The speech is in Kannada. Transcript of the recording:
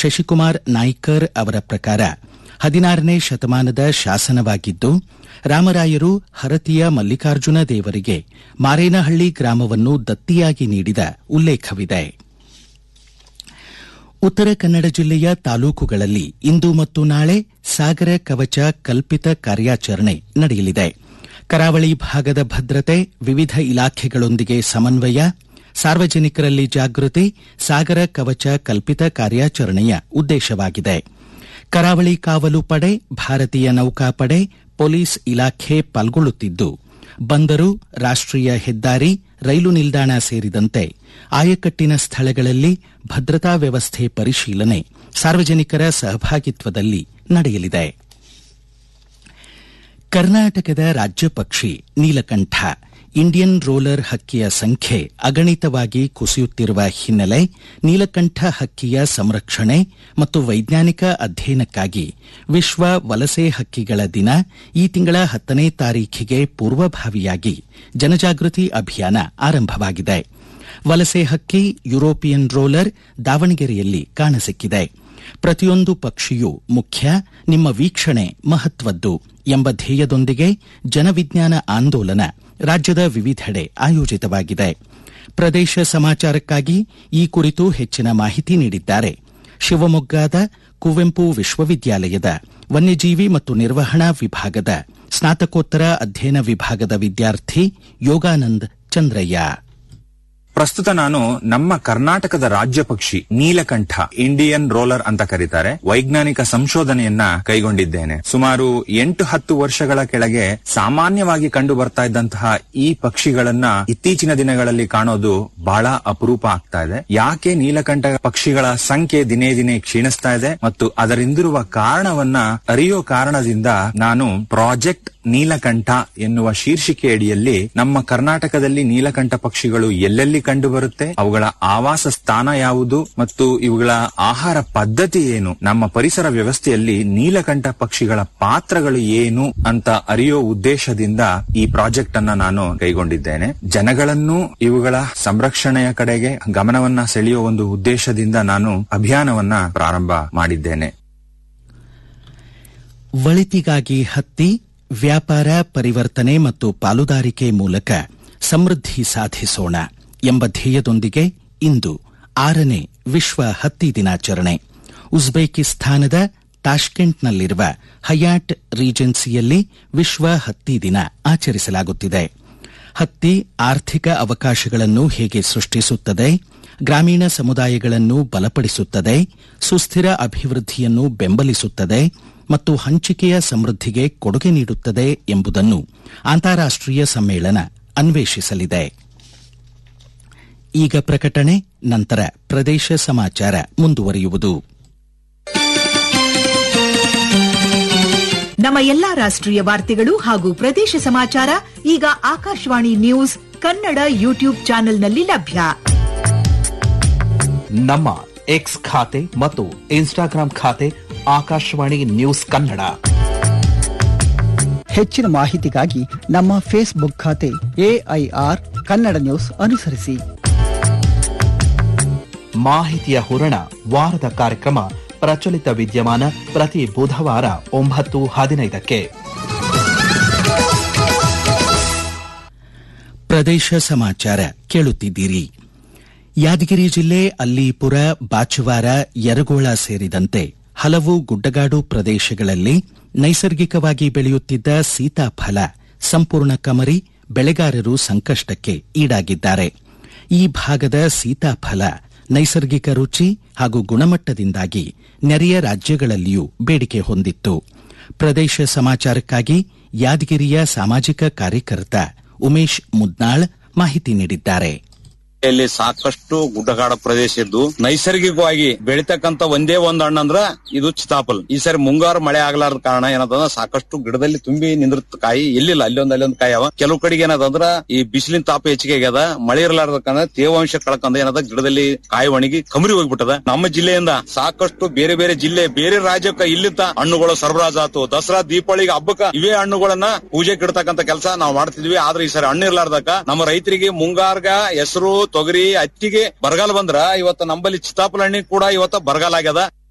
ಶಶಿಕುಮಾರ್ ನಾಯ್ಕರ್ ಅವರ ಪ್ರಕಾರ ಹದಿನಾರನೇ ಶತಮಾನದ ಶಾಸನವಾಗಿದ್ದು ರಾಮರಾಯರು ಹರತಿಯ ಮಲ್ಲಿಕಾರ್ಜುನ ದೇವರಿಗೆ ಮಾರೇನಹಳ್ಳಿ ಗ್ರಾಮವನ್ನು ದತ್ತಿಯಾಗಿ ನೀಡಿದ ಉಲ್ಲೇಖವಿದೆ ಉತ್ತರ ಕನ್ನಡ ಜಿಲ್ಲೆಯ ತಾಲೂಕುಗಳಲ್ಲಿ ಇಂದು ಮತ್ತು ನಾಳೆ ಸಾಗರ ಕವಚ ಕಲ್ಪಿತ ಕಾರ್ಯಾಚರಣೆ ನಡೆಯಲಿದೆ ಕರಾವಳಿ ಭಾಗದ ಭದ್ರತೆ ವಿವಿಧ ಇಲಾಖೆಗಳೊಂದಿಗೆ ಸಮನ್ವಯ ಸಾರ್ವಜನಿಕರಲ್ಲಿ ಜಾಗೃತಿ ಸಾಗರ ಕವಚ ಕಲ್ಪಿತ ಕಾರ್ಯಾಚರಣೆಯ ಉದ್ದೇಶವಾಗಿದೆ ಕರಾವಳಿ ಕಾವಲು ಪಡೆ ಭಾರತೀಯ ನೌಕಾಪಡೆ ಪೊಲೀಸ್ ಇಲಾಖೆ ಪಾಲ್ಗೊಳ್ಳುತ್ತಿದ್ದು ಬಂದರು ರಾಷ್ಟೀಯ ಹೆದ್ದಾರಿ ರೈಲು ನಿಲ್ದಾಣ ಸೇರಿದಂತೆ ಆಯಕಟ್ಟಿನ ಸ್ಥಳಗಳಲ್ಲಿ ಭದ್ರತಾ ವ್ಯವಸ್ಥೆ ಪರಿಶೀಲನೆ ಸಾರ್ವಜನಿಕರ ಸಹಭಾಗಿತ್ವದಲ್ಲಿ ನಡೆಯಲಿದೆ ಕರ್ನಾಟಕದ ರಾಜ್ಯ ಪಕ್ಷಿ ನೀಲಕಂಠ ಇಂಡಿಯನ್ ರೋಲರ್ ಹಕ್ಕಿಯ ಸಂಖ್ಯೆ ಅಗಣಿತವಾಗಿ ಕುಸಿಯುತ್ತಿರುವ ಹಿನ್ನೆಲೆ ನೀಲಕಂಠ ಹಕ್ಕಿಯ ಸಂರಕ್ಷಣೆ ಮತ್ತು ವೈಜ್ಞಾನಿಕ ಅಧ್ಯಯನಕ್ಕಾಗಿ ವಿಶ್ವ ವಲಸೆ ಹಕ್ಕಿಗಳ ದಿನ ಈ ತಿಂಗಳ ಹತ್ತನೇ ತಾರೀಖಿಗೆ ಪೂರ್ವಭಾವಿಯಾಗಿ ಜನಜಾಗೃತಿ ಅಭಿಯಾನ ಆರಂಭವಾಗಿದೆ ವಲಸೆ ಹಕ್ಕಿ ಯುರೋಪಿಯನ್ ರೋಲರ್ ದಾವಣಗೆರೆಯಲ್ಲಿ ಕಾಣಸಿಕ್ಕಿದೆ ಪ್ರತಿಯೊಂದು ಪಕ್ಷಿಯೂ ಮುಖ್ಯ ನಿಮ್ಮ ವೀಕ್ಷಣೆ ಮಹತ್ವದ್ದು ಎಂಬ ಧ್ಯೇಯದೊಂದಿಗೆ ಜನವಿಜ್ಞಾನ ಆಂದೋಲನ ರಾಜ್ಯದ ವಿವಿಧೆಡೆ ಆಯೋಜಿತವಾಗಿದೆ ಪ್ರದೇಶ ಸಮಾಚಾರಕ್ಕಾಗಿ ಈ ಕುರಿತು ಹೆಚ್ಚಿನ ಮಾಹಿತಿ ನೀಡಿದ್ದಾರೆ ಶಿವಮೊಗ್ಗದ ಕುವೆಂಪು ವಿಶ್ವವಿದ್ಯಾಲಯದ ವನ್ಯಜೀವಿ ಮತ್ತು ನಿರ್ವಹಣಾ ವಿಭಾಗದ ಸ್ನಾತಕೋತ್ತರ ಅಧ್ಯಯನ ವಿಭಾಗದ ವಿದ್ಯಾರ್ಥಿ ಯೋಗಾನಂದ್ ಚಂದ್ರಯ್ಯ ಪ್ರಸ್ತುತ ನಾನು ನಮ್ಮ ಕರ್ನಾಟಕದ ರಾಜ್ಯ ಪಕ್ಷಿ ನೀಲಕಂಠ ಇಂಡಿಯನ್ ರೋಲರ್ ಅಂತ ಕರೀತಾರೆ ವೈಜ್ಞಾನಿಕ ಸಂಶೋಧನೆಯನ್ನ ಕೈಗೊಂಡಿದ್ದೇನೆ ಸುಮಾರು ಎಂಟು ಹತ್ತು ವರ್ಷಗಳ ಕೆಳಗೆ ಸಾಮಾನ್ಯವಾಗಿ ಕಂಡು ಬರ್ತಾ ಇದ್ದಂತಹ ಈ ಪಕ್ಷಿಗಳನ್ನ ಇತ್ತೀಚಿನ ದಿನಗಳಲ್ಲಿ ಕಾಣೋದು ಬಹಳ ಅಪರೂಪ ಆಗ್ತಾ ಇದೆ ಯಾಕೆ ನೀಲಕಂಠ ಪಕ್ಷಿಗಳ ಸಂಖ್ಯೆ ದಿನೇ ದಿನೇ ಕ್ಷೀಣಿಸ್ತಾ ಇದೆ ಮತ್ತು ಅದರಿಂದಿರುವ ಕಾರಣವನ್ನ ಅರಿಯೋ ಕಾರಣದಿಂದ ನಾನು ಪ್ರಾಜೆಕ್ಟ್ ನೀಲಕಂಠ ಎನ್ನುವ ಶೀರ್ಷಿಕೆ ಅಡಿಯಲ್ಲಿ ನಮ್ಮ ಕರ್ನಾಟಕದಲ್ಲಿ ನೀಲಕಂಠ ಪಕ್ಷಿಗಳು ಎಲ್ಲೆಲ್ಲಿ ಕಂಡು ಬರುತ್ತೆ ಅವುಗಳ ಆವಾಸ ಸ್ಥಾನ ಯಾವುದು ಮತ್ತು ಇವುಗಳ ಆಹಾರ ಪದ್ಧತಿ ಏನು ನಮ್ಮ ಪರಿಸರ ವ್ಯವಸ್ಥೆಯಲ್ಲಿ ನೀಲಕಂಠ ಪಕ್ಷಿಗಳ ಪಾತ್ರಗಳು ಏನು ಅಂತ ಅರಿಯೋ ಉದ್ದೇಶದಿಂದ ಈ ಪ್ರಾಜೆಕ್ಟ್ ಅನ್ನ ನಾನು ಕೈಗೊಂಡಿದ್ದೇನೆ ಜನಗಳನ್ನು ಇವುಗಳ ಸಂರಕ್ಷಣೆಯ ಕಡೆಗೆ ಗಮನವನ್ನ ಸೆಳೆಯುವ ಒಂದು ಉದ್ದೇಶದಿಂದ ನಾನು ಅಭಿಯಾನವನ್ನ ಪ್ರಾರಂಭ ಮಾಡಿದ್ದೇನೆ ಒಳಿತಿಗಾಗಿ ಹತ್ತಿ ವ್ಯಾಪಾರ ಪರಿವರ್ತನೆ ಮತ್ತು ಪಾಲುದಾರಿಕೆ ಮೂಲಕ ಸಮೃದ್ಧಿ ಸಾಧಿಸೋಣ ಎಂಬ ಧ್ಯೇಯದೊಂದಿಗೆ ಇಂದು ಆರನೇ ವಿಶ್ವ ಹತ್ತಿ ದಿನಾಚರಣೆ ಉಜ್ಬೇಕಿಸ್ತಾನದ ತಾಷ್ಕೆಂಟ್ನಲ್ಲಿರುವ ಹಯಾಟ್ ರೀಜೆನ್ಸಿಯಲ್ಲಿ ವಿಶ್ವ ಹತ್ತಿ ದಿನ ಆಚರಿಸಲಾಗುತ್ತಿದೆ ಹತ್ತಿ ಆರ್ಥಿಕ ಅವಕಾಶಗಳನ್ನು ಹೇಗೆ ಸೃಷ್ಟಿಸುತ್ತದೆ ಗ್ರಾಮೀಣ ಸಮುದಾಯಗಳನ್ನು ಬಲಪಡಿಸುತ್ತದೆ ಸುಸ್ಥಿರ ಅಭಿವೃದ್ಧಿಯನ್ನು ಬೆಂಬಲಿಸುತ್ತದೆ ಮತ್ತು ಹಂಚಿಕೆಯ ಸಮೃದ್ಧಿಗೆ ಕೊಡುಗೆ ನೀಡುತ್ತದೆ ಎಂಬುದನ್ನು ಅಂತಾರಾಷ್ಟೀಯ ಸಮ್ಮೇಳನ ಅನ್ವೇಷಿಸಲಿದೆ ಈಗ ಪ್ರಕಟಣೆ ನಂತರ ಪ್ರದೇಶ ಸಮಾಚಾರ ಮುಂದುವರಿಯುವುದು ನಮ್ಮ ಎಲ್ಲಾ ರಾಷ್ಟ್ರೀಯ ವಾರ್ತೆಗಳು ಹಾಗೂ ಪ್ರದೇಶ ಸಮಾಚಾರ ಈಗ ಆಕಾಶವಾಣಿ ನ್ಯೂಸ್ ಕನ್ನಡ ಯೂಟ್ಯೂಬ್ ಚಾನೆಲ್ನಲ್ಲಿ ಲಭ್ಯ ನಮ್ಮ ಎಕ್ಸ್ ಖಾತೆ ಮತ್ತು ಇನ್ಸ್ಟಾಗ್ರಾಂ ಖಾತೆ ಆಕಾಶವಾಣಿ ನ್ಯೂಸ್ ಕನ್ನಡ ಹೆಚ್ಚಿನ ಮಾಹಿತಿಗಾಗಿ ನಮ್ಮ ಫೇಸ್ಬುಕ್ ಖಾತೆ ಎಐಆರ್ ಕನ್ನಡ ನ್ಯೂಸ್ ಅನುಸರಿಸಿ ಮಾಹಿತಿಯ ಹೂರಣ ವಾರದ ಕಾರ್ಯಕ್ರಮ ಪ್ರಚಲಿತ ವಿದ್ಯಮಾನ ಪ್ರತಿ ಬುಧವಾರ ಒಂಬತ್ತು ಹದಿನೈದಕ್ಕೆ ಪ್ರದೇಶ ಸಮಾಚಾರ ಕೇಳುತ್ತಿದ್ದೀರಿ ಯಾದಗಿರಿ ಜಿಲ್ಲೆ ಅಲ್ಲೀಪುರ ಬಾಚುವಾರ ಯರಗೋಳ ಸೇರಿದಂತೆ ಹಲವು ಗುಡ್ಡಗಾಡು ಪ್ರದೇಶಗಳಲ್ಲಿ ನೈಸರ್ಗಿಕವಾಗಿ ಬೆಳೆಯುತ್ತಿದ್ದ ಸೀತಾಫಲ ಸಂಪೂರ್ಣ ಕಮರಿ ಬೆಳೆಗಾರರು ಸಂಕಷ್ಟಕ್ಕೆ ಈಡಾಗಿದ್ದಾರೆ ಈ ಭಾಗದ ಸೀತಾಫಲ ನೈಸರ್ಗಿಕ ರುಚಿ ಹಾಗೂ ಗುಣಮಟ್ಟದಿಂದಾಗಿ ನೆರೆಯ ರಾಜ್ಯಗಳಲ್ಲಿಯೂ ಬೇಡಿಕೆ ಹೊಂದಿತ್ತು ಪ್ರದೇಶ ಸಮಾಚಾರಕ್ಕಾಗಿ ಯಾದಗಿರಿಯ ಸಾಮಾಜಿಕ ಕಾರ್ಯಕರ್ತ ಉಮೇಶ್ ಮುದ್ನಾಳ್ ಮಾಹಿತಿ ನೀಡಿದ್ದಾರೆ ಇಲ್ಲಿ ಸಾಕಷ್ಟು ಗುಡ್ಡಗಾಡ ಪ್ರದೇಶ ಇದ್ದು ನೈಸರ್ಗಿಕವಾಗಿ ಬೆಳಿತಕ್ಕಂತ ಒಂದೇ ಒಂದ್ ಹಣ್ಣು ಅಂದ್ರ ಇದು ಚಿತಾಪಲ್ ಈ ಸರಿ ಮುಂಗಾರು ಮಳೆ ಆಗ್ಲಾರ್ದ ಕಾರಣ ಏನದಂದ್ರ ಸಾಕಷ್ಟು ಗಿಡದಲ್ಲಿ ತುಂಬಿ ನಿಂದಿರ್ತ ಕಾಯಿ ಎಲ್ಲಿಲ್ಲ ಅಲ್ಲೊಂದ್ ಅಲ್ಲೊಂದ್ ಕಾಯಿ ಅವ ಕೆಲವು ಕಡೆಗೆ ಏನದಂದ್ರ ಈ ಬಿಸಿಲಿನ ತಾಪ ಹೆಚ್ಚಿಗೆ ಆಗ್ಯದ ಮಳೆ ಇರಲಾರ್ದ ಕಾರಣ ತೇವಾಂಶ ಕಳ್ಕಂದ ಏನದ ಗಿಡದಲ್ಲಿ ಕಾಯಿ ಒಣಗಿ ಕಮರಿ ಹೋಗ್ಬಿಟ್ಟದ ನಮ್ಮ ಜಿಲ್ಲೆಯಿಂದ ಸಾಕಷ್ಟು ಬೇರೆ ಬೇರೆ ಜಿಲ್ಲೆ ಬೇರೆ ರಾಜ್ಯಕ್ಕ ಇಲ್ಲಿಂದ ಹಣ್ಣುಗಳು ಸರಬರಾಜು ಆತು ದಸರಾ ದೀಪಾವಳಿಗೆ ಹಬ್ಬಕ್ಕ ಇವೇ ಹಣ್ಣುಗಳನ್ನ ಪೂಜೆಗೆ ಇಡ್ತಕ್ಕಂತ ಕೆಲಸ ನಾವು ಮಾಡ್ತಿದ್ವಿ ಆದ್ರೆ ಈ ಸರಿ ಹಣ್ಣು ಇರ್ಲಾರ್ದಕ್ಕ ನಮ್ಮ ರೈತರಿಗೆ ಮುಂಗಾರ್ಗ ಹೆಸರು ತೊಗರಿ ಹತ್ತಿಗೆ ಬರಗಾಲ ಬಂದ್ರ ಇವತ್ತು ನಂಬಲ್ಲಿ ಚಿತ್ತಾಪಲ ಹಣ್ಣಿಗೆ ಕೂಡ ಇವತ್ತು ಬರಗಾಲ ಆಗ್ಯದ